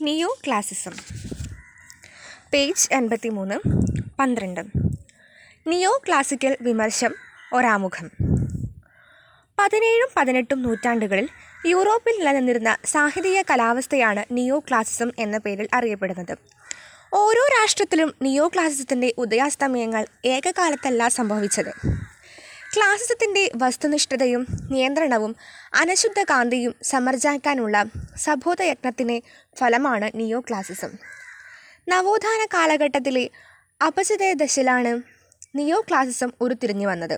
നിയോ classicism page എൺപത്തി മൂന്ന് പന്ത്രണ്ട് നിയോ ക്ലാസിക്കൽ വിമർശം ഒരാമുഖം പതിനേഴും പതിനെട്ടും നൂറ്റാണ്ടുകളിൽ യൂറോപ്പിൽ നിലനിന്നിരുന്ന സാഹിത്യ കലാവസ്ഥയാണ് നിയോ ക്ലാസിസം എന്ന പേരിൽ അറിയപ്പെടുന്നത് ഓരോ രാഷ്ട്രത്തിലും നിയോ ക്ലാസിസത്തിൻ്റെ ഉദയാസ്തമയങ്ങൾ ഏകകാലത്തല്ല സംഭവിച്ചത് ക്ലാസിസത്തിൻ്റെ വസ്തുനിഷ്ഠതയും നിയന്ത്രണവും അനശുദ്ധ കാന്തിയും സമർജാക്കാനുള്ള സബോധയത്നത്തിൻ്റെ ഫലമാണ് നിയോ ക്ലാസിസം നവോത്ഥാന കാലഘട്ടത്തിലെ അപചിതയ ദശയിലാണ് നിയോ ക്ലാസിസം ഉരുത്തിരിഞ്ഞു വന്നത്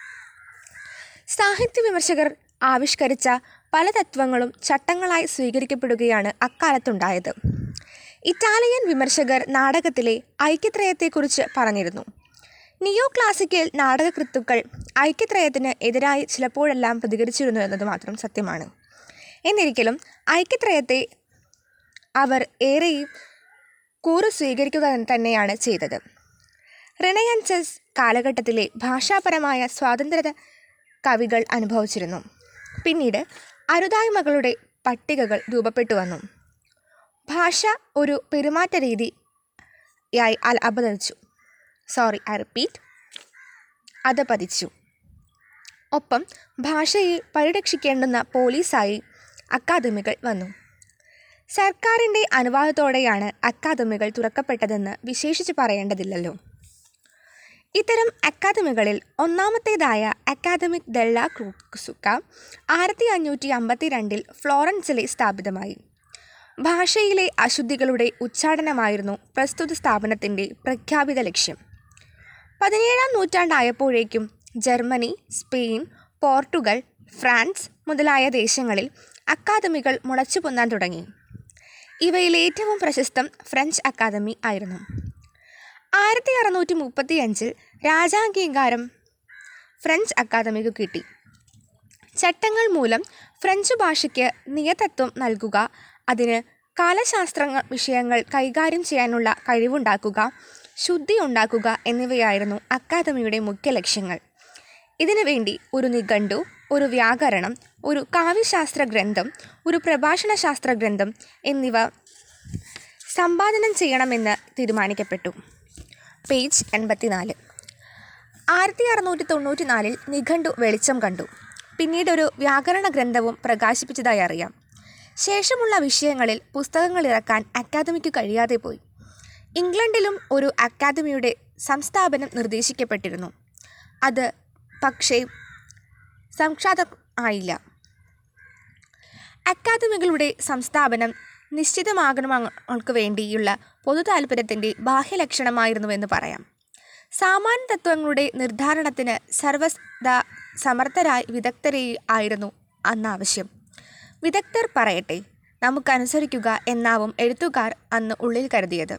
സാഹിത്യ വിമർശകർ ആവിഷ്കരിച്ച പല തത്വങ്ങളും ചട്ടങ്ങളായി സ്വീകരിക്കപ്പെടുകയാണ് അക്കാലത്തുണ്ടായത് ഇറ്റാലിയൻ വിമർശകർ നാടകത്തിലെ ഐക്യത്രയത്തെക്കുറിച്ച് പറഞ്ഞിരുന്നു നിയോ ക്ലാസിക്കൽ നാടകകൃത്തുക്കൾ ഐക്യത്രയത്തിന് എതിരായി ചിലപ്പോഴെല്ലാം പ്രതികരിച്ചിരുന്നു എന്നത് മാത്രം സത്യമാണ് എന്നിരിക്കലും ഐക്യത്രയത്തെ അവർ ഏറെയും കൂറ് സ്വീകരിക്കുക തന്നെയാണ് ചെയ്തത് റിനയൻസസ് കാലഘട്ടത്തിലെ ഭാഷാപരമായ സ്വാതന്ത്ര്യ കവികൾ അനുഭവിച്ചിരുന്നു പിന്നീട് അരുതായ്മകളുടെ പട്ടികകൾ രൂപപ്പെട്ടു വന്നു ഭാഷ ഒരു പെരുമാറ്റ രീതിയായി അൽ അപതരിച്ചു സോറി ഐ റിപ്പീറ്റ് അധപതിച്ചു ഒപ്പം ഭാഷയെ പരിരക്ഷിക്കേണ്ടുന്ന പോലീസായി അക്കാദമികൾ വന്നു സർക്കാരിൻ്റെ അനുവാദത്തോടെയാണ് അക്കാദമികൾ തുറക്കപ്പെട്ടതെന്ന് വിശേഷിച്ച് പറയേണ്ടതില്ലല്ലോ ഇത്തരം അക്കാദമികളിൽ ഒന്നാമത്തേതായ അക്കാദമിക് ദെല്ല ക്രൂസുക്ക ആയിരത്തി അഞ്ഞൂറ്റി അമ്പത്തി രണ്ടിൽ ഫ്ലോറൻസിലെ സ്ഥാപിതമായി ഭാഷയിലെ അശുദ്ധികളുടെ ഉച്ചാടനമായിരുന്നു പ്രസ്തുത സ്ഥാപനത്തിൻ്റെ പ്രഖ്യാപിത ലക്ഷ്യം പതിനേഴാം നൂറ്റാണ്ടായപ്പോഴേക്കും ജർമ്മനി സ്പെയിൻ പോർട്ടുഗൽ ഫ്രാൻസ് മുതലായ ദേശങ്ങളിൽ അക്കാദമികൾ മുളച്ചു പൊന്നാൻ തുടങ്ങി ഇവയിൽ ഏറ്റവും പ്രശസ്തം ഫ്രഞ്ച് അക്കാദമി ആയിരുന്നു ആയിരത്തി അറുന്നൂറ്റി മുപ്പത്തി അഞ്ചിൽ രാജാംഗീകാരം ഫ്രഞ്ച് അക്കാദമിക്ക് കിട്ടി ചട്ടങ്ങൾ മൂലം ഫ്രഞ്ച് ഭാഷയ്ക്ക് നിയതത്വം നൽകുക അതിന് കാലശാസ്ത്ര വിഷയങ്ങൾ കൈകാര്യം ചെയ്യാനുള്ള കഴിവുണ്ടാക്കുക ശുദ്ധി ഉണ്ടാക്കുക എന്നിവയായിരുന്നു അക്കാദമിയുടെ മുഖ്യ ലക്ഷ്യങ്ങൾ ഇതിനുവേണ്ടി ഒരു നിഘണ്ടു ഒരു വ്യാകരണം ഒരു കാവ്യശാസ്ത്ര ഗ്രന്ഥം ഒരു പ്രഭാഷണശാസ്ത്ര ഗ്രന്ഥം എന്നിവ സമ്പാദനം ചെയ്യണമെന്ന് തീരുമാനിക്കപ്പെട്ടു പേജ് എൺപത്തിനാല് ആയിരത്തി അറുന്നൂറ്റി തൊണ്ണൂറ്റി നാലിൽ നിഘണ്ടു വെളിച്ചം കണ്ടു പിന്നീട് ഒരു വ്യാകരണ ഗ്രന്ഥവും പ്രകാശിപ്പിച്ചതായി അറിയാം ശേഷമുള്ള വിഷയങ്ങളിൽ പുസ്തകങ്ങൾ ഇറക്കാൻ അക്കാദമിക്ക് കഴിയാതെ പോയി ഇംഗ്ലണ്ടിലും ഒരു അക്കാദമിയുടെ സംസ്ഥാപനം നിർദ്ദേശിക്കപ്പെട്ടിരുന്നു അത് പക്ഷേ സംക്ഷാതം ആയില്ല അക്കാദമികളുടെ സംസ്ഥാപനം നിശ്ചിതമാകണങ്ങൾക്ക് വേണ്ടിയുള്ള പൊതു താല്പര്യത്തിൻ്റെ ബാഹ്യലക്ഷണമായിരുന്നുവെന്ന് പറയാം സാമാന്യ തത്വങ്ങളുടെ നിർദ്ധാരണത്തിന് സർവദ സമർത്ഥരായി വിദഗ്ധരെ ആയിരുന്നു അന്ന് ആവശ്യം വിദഗ്ധർ പറയട്ടെ നമുക്കനുസരിക്കുക എന്നാവും എഴുത്തുകാർ അന്ന് ഉള്ളിൽ കരുതിയത്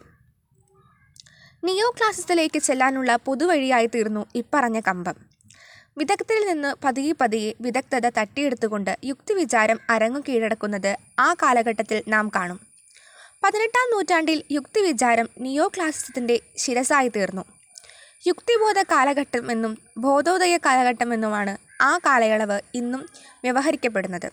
നിയോ ക്ലാസിസിലേക്ക് ചെല്ലാനുള്ള പൊതുവഴിയായി തീർന്നു ഇപ്പറഞ്ഞ കമ്പം വിദഗ്ധരിൽ നിന്ന് പതിയെ പതിയെ വിദഗ്ധത തട്ടിയെടുത്തുകൊണ്ട് യുക്തിവിചാരം അരങ്ങു കീഴടക്കുന്നത് ആ കാലഘട്ടത്തിൽ നാം കാണും പതിനെട്ടാം നൂറ്റാണ്ടിൽ യുക്തിവിചാരം നിയോ ക്ലാസിസത്തിൻ്റെ ശിരസായി തീർന്നു യുക്തിബോധ കാലഘട്ടമെന്നും ബോധോദയ കാലഘട്ടമെന്നുമാണ് ആ കാലയളവ് ഇന്നും വ്യവഹരിക്കപ്പെടുന്നത്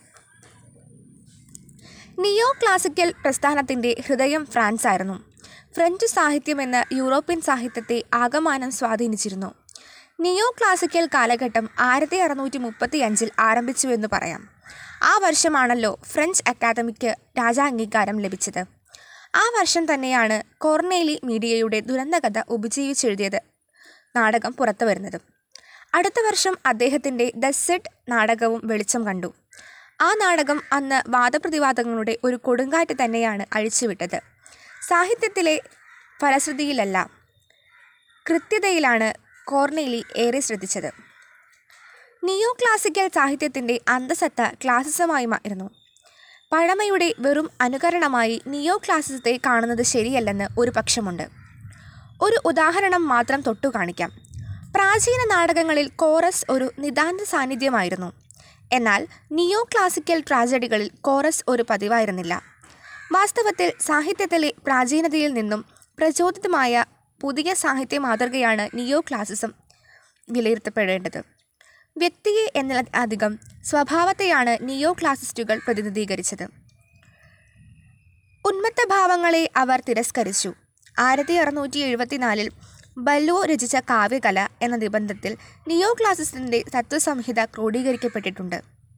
നിയോ ക്ലാസിക്കൽ പ്രസ്ഥാനത്തിൻ്റെ ഹൃദയം ഫ്രാൻസ് ആയിരുന്നു ഫ്രഞ്ച് സാഹിത്യം എന്ന യൂറോപ്യൻ സാഹിത്യത്തെ ആകമാനം സ്വാധീനിച്ചിരുന്നു നിയോ ക്ലാസിക്കൽ കാലഘട്ടം ആയിരത്തി അറുന്നൂറ്റി മുപ്പത്തി അഞ്ചിൽ ആരംഭിച്ചുവെന്ന് പറയാം ആ വർഷമാണല്ലോ ഫ്രഞ്ച് അക്കാദമിക്ക് രാജാംഗീകാരം ലഭിച്ചത് ആ വർഷം തന്നെയാണ് കോർണേലി മീഡിയയുടെ ദുരന്തകഥ ഉപജീവിച്ചെഴുതിയത് നാടകം പുറത്തു വരുന്നത് അടുത്ത വർഷം അദ്ദേഹത്തിൻ്റെ ദ സെഡ് നാടകവും വെളിച്ചം കണ്ടു ആ നാടകം അന്ന് വാദപ്രതിവാദങ്ങളുടെ ഒരു കൊടുങ്കാറ്റ് തന്നെയാണ് അഴിച്ചുവിട്ടത് സാഹിത്യത്തിലെ ഫലശ്രുതിയിലല്ല കൃത്യതയിലാണ് കോർണേലി ഏറെ ശ്രദ്ധിച്ചത് നിയോ ക്ലാസിക്കൽ സാഹിത്യത്തിൻ്റെ അന്തസത്ത ക്ലാസിസമായി മാറുന്നു പഴമയുടെ വെറും അനുകരണമായി നിയോ ക്ലാസിസത്തെ കാണുന്നത് ശരിയല്ലെന്ന് ഒരു പക്ഷമുണ്ട് ഒരു ഉദാഹരണം മാത്രം തൊട്ടു കാണിക്കാം പ്രാചീന നാടകങ്ങളിൽ കോറസ് ഒരു നിതാന്ത സാന്നിധ്യമായിരുന്നു എന്നാൽ നിയോ ക്ലാസിക്കൽ ട്രാജഡികളിൽ കോറസ് ഒരു പതിവായിരുന്നില്ല വാസ്തവത്തിൽ സാഹിത്യത്തിലെ പ്രാചീനതയിൽ നിന്നും പ്രചോദിതമായ പുതിയ സാഹിത്യ മാതൃകയാണ് നിയോ ക്ലാസിസം വിലയിരുത്തപ്പെടേണ്ടത് വ്യക്തിയെ എന്നതിലധികം സ്വഭാവത്തെയാണ് നിയോ ക്ലാസിസ്റ്റുകൾ പ്രതിനിധീകരിച്ചത് ഉന്മത്തഭാവങ്ങളെ അവർ തിരസ്കരിച്ചു ആയിരത്തി അറുന്നൂറ്റി എഴുപത്തിനാലിൽ ബല്ലോ രചിച്ച കാവ്യകല എന്ന നിബന്ധത്തിൽ നിയോ ക്ലാസിസിന്റെ തത്വസംഹിത ക്രോഡീകരിക്കപ്പെട്ടിട്ടുണ്ട്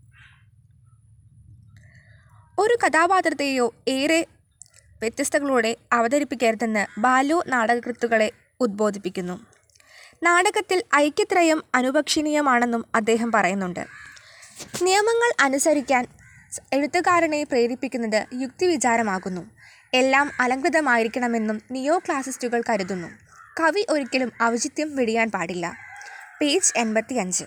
ഒരു കഥാപാത്രത്തെയോ ഏറെ വ്യത്യസ്തകളോടെ അവതരിപ്പിക്കരുതെന്ന് ബാലോ നാടകകൃത്തുക്കളെ ഉദ്ബോധിപ്പിക്കുന്നു നാടകത്തിൽ ഐക്യത്രയം അനുപക്ഷണീയമാണെന്നും അദ്ദേഹം പറയുന്നുണ്ട് നിയമങ്ങൾ അനുസരിക്കാൻ എഴുത്തുകാരനെ പ്രേരിപ്പിക്കുന്നത് യുക്തിവിചാരമാകുന്നു എല്ലാം അലങ്കൃതമായിരിക്കണമെന്നും നിയോ ക്ലാസിസ്റ്റുകൾ കരുതുന്നു കവി ഒരിക്കലും ഔചിത്യം വെടിയാൻ പാടില്ല പേജ് എൺപത്തിയഞ്ച്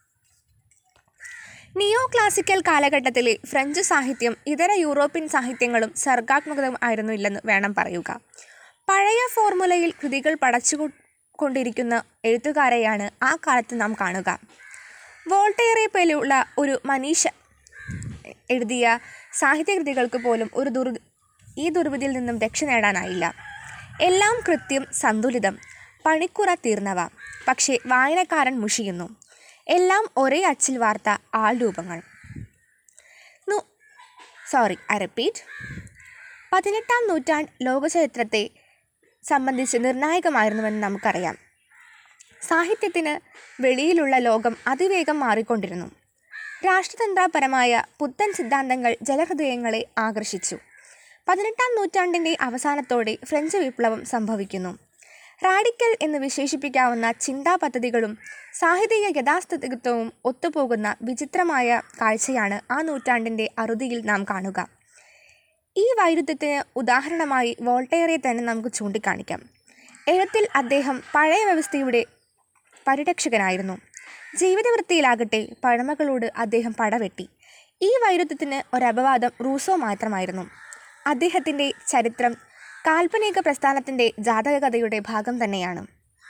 നിയോ ക്ലാസിക്കൽ കാലഘട്ടത്തിലെ ഫ്രഞ്ച് സാഹിത്യം ഇതര യൂറോപ്യൻ സാഹിത്യങ്ങളും സർഗാത്മകമായിരുന്നില്ലെന്ന് വേണം പറയുക പഴയ ഫോർമുലയിൽ കൃതികൾ പടച്ചു കൊണ്ടിരിക്കുന്ന എഴുത്തുകാരെയാണ് ആ കാലത്ത് നാം കാണുക വോൾട്ടേറെ പോലുള്ള ഒരു മനീഷ എഴുതിയ സാഹിത്യകൃതികൾക്ക് പോലും ഒരു ദുർ ഈ ദുർവിധിയിൽ നിന്നും രക്ഷ നേടാനായില്ല എല്ലാം കൃത്യം സന്തുലിതം പണിക്കുറ തീർന്നവ പക്ഷേ വായനക്കാരൻ മുഷിയുന്നു എല്ലാം ഒരേ അച്ചിൽ വാർത്ത ആൾരൂപങ്ങൾ സോറി ഐ റിപ്പീറ്റ് പതിനെട്ടാം നൂറ്റാണ്ട് ലോകചരിത്രത്തെ സംബന്ധിച്ച് നിർണായകമായിരുന്നുവെന്ന് നമുക്കറിയാം സാഹിത്യത്തിന് വെളിയിലുള്ള ലോകം അതിവേഗം മാറിക്കൊണ്ടിരുന്നു രാഷ്ട്രതന്ത്രപരമായ പുത്തൻ സിദ്ധാന്തങ്ങൾ ജലഹൃദയങ്ങളെ ആകർഷിച്ചു പതിനെട്ടാം നൂറ്റാണ്ടിൻ്റെ അവസാനത്തോടെ ഫ്രഞ്ച് വിപ്ലവം സംഭവിക്കുന്നു റാഡിക്കൽ എന്ന് വിശേഷിപ്പിക്കാവുന്ന ചിന്താ പദ്ധതികളും സാഹിത്യക യഥാസ്ഥിതിത്വവും ഒത്തുപോകുന്ന വിചിത്രമായ കാഴ്ചയാണ് ആ നൂറ്റാണ്ടിൻ്റെ അറുതിയിൽ നാം കാണുക ഈ വൈരുദ്ധ്യത്തിന് ഉദാഹരണമായി വോൾട്ടയറെ തന്നെ നമുക്ക് ചൂണ്ടിക്കാണിക്കാം എഴുത്തിൽ അദ്ദേഹം പഴയ വ്യവസ്ഥയുടെ പരിരക്ഷകനായിരുന്നു ജീവിതവൃത്തിയിലാകട്ടെ പഴമകളോട് അദ്ദേഹം പടവെട്ടി ഈ വൈരുദ്ധ്യത്തിന് ഒരപവാദം റൂസോ മാത്രമായിരുന്നു അദ്ദേഹത്തിൻ്റെ ചരിത്രം കാൽപ്പനിക പ്രസ്ഥാനത്തിൻ്റെ ജാതകകഥയുടെ ഭാഗം തന്നെയാണ്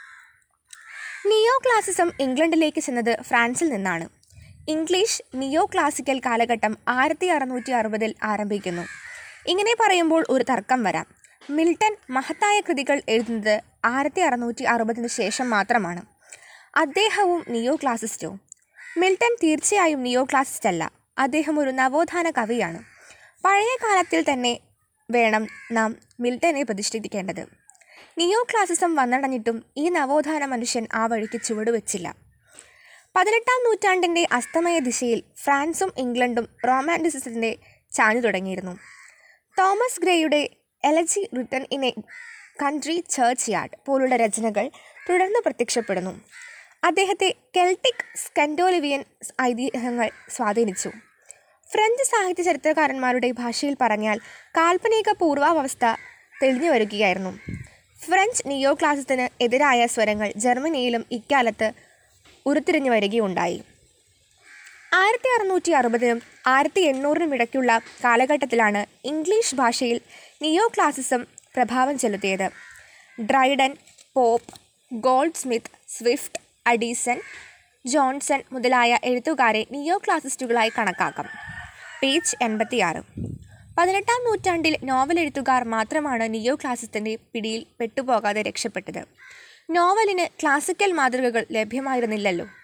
നിയോ ക്ലാസിസം ഇംഗ്ലണ്ടിലേക്ക് ചെന്നത് ഫ്രാൻസിൽ നിന്നാണ് ഇംഗ്ലീഷ് നിയോ ക്ലാസിക്കൽ കാലഘട്ടം ആയിരത്തി അറുന്നൂറ്റി അറുപതിൽ ആരംഭിക്കുന്നു ഇങ്ങനെ പറയുമ്പോൾ ഒരു തർക്കം വരാം മിൽട്ടൺ മഹത്തായ കൃതികൾ എഴുതുന്നത് ആയിരത്തി അറുന്നൂറ്റി അറുപതിന് ശേഷം മാത്രമാണ് അദ്ദേഹവും നിയോ ക്ലാസിസ്റ്റോ മിൽട്ടൺ തീർച്ചയായും നിയോ ക്ലാസിസ്റ്റ് അല്ല അദ്ദേഹം ഒരു നവോത്ഥാന കവിയാണ് പഴയ കാലത്തിൽ തന്നെ വേണം നാം മിൽട്ടനെ പ്രതിഷ്ഠിക്കേണ്ടത് നിയോ ക്ലാസിസം വന്നടഞ്ഞിട്ടും ഈ നവോത്ഥാന മനുഷ്യൻ ആ വഴിക്ക് ചുവടുവെച്ചില്ല പതിനെട്ടാം നൂറ്റാണ്ടിൻ്റെ അസ്തമയ ദിശയിൽ ഫ്രാൻസും ഇംഗ്ലണ്ടും റൊമാൻറ്റിസിസത്തിൻ്റെ ചാഞ്ഞു തുടങ്ങിയിരുന്നു തോമസ് ഗ്രേയുടെ elegy written in a country churchyard പോലുള്ള രചനകൾ തുടർന്ന് പ്രത്യക്ഷപ്പെടുന്നു അദ്ദേഹത്തെ കെൽട്ടിക് സ്കൻഡോലിവിയൻ ഐതിഹ്യങ്ങൾ സ്വാധീനിച്ചു ഫ്രഞ്ച് സാഹിത്യ ചരിത്രകാരന്മാരുടെ ഭാഷയിൽ പറഞ്ഞാൽ കാൽപ്പനിക പൂർവാവസ്ഥ തെളിഞ്ഞു വരികയായിരുന്നു ഫ്രഞ്ച് നിയോ ക്ലാസിസത്തിന് എതിരായ സ്വരങ്ങൾ ജർമ്മനിയിലും ഇക്കാലത്ത് ഉരുത്തിരിഞ്ഞു വരികയുണ്ടായി ആയിരത്തി അറുന്നൂറ്റി അറുപതിനും ആയിരത്തി എണ്ണൂറിനും ഇടയ്ക്കുള്ള കാലഘട്ടത്തിലാണ് ഇംഗ്ലീഷ് ഭാഷയിൽ നിയോ ക്ലാസിസം പ്രഭാവം ചെലുത്തിയത് Dryden Pope Goldsmith Swift Addison Johnson മുതലായ എഴുത്തുകാരെ നിയോ ക്ലാസിസ്റ്റുകളായി കണക്കാക്കാം പേജ് എൺപത്തിയാറ് പതിനെട്ടാം നൂറ്റാണ്ടിൽ നോവൽ എഴുത്തുകാർ മാത്രമാണ് നിയോ ക്ലാസിസത്തിൻ്റെ പിടിയിൽ പെട്ടുപോകാതെ രക്ഷപ്പെട്ടത് നോവലിന് ക്ലാസിക്കൽ മാതൃകകൾ ലഭ്യമായിരുന്നില്ലല്ലോ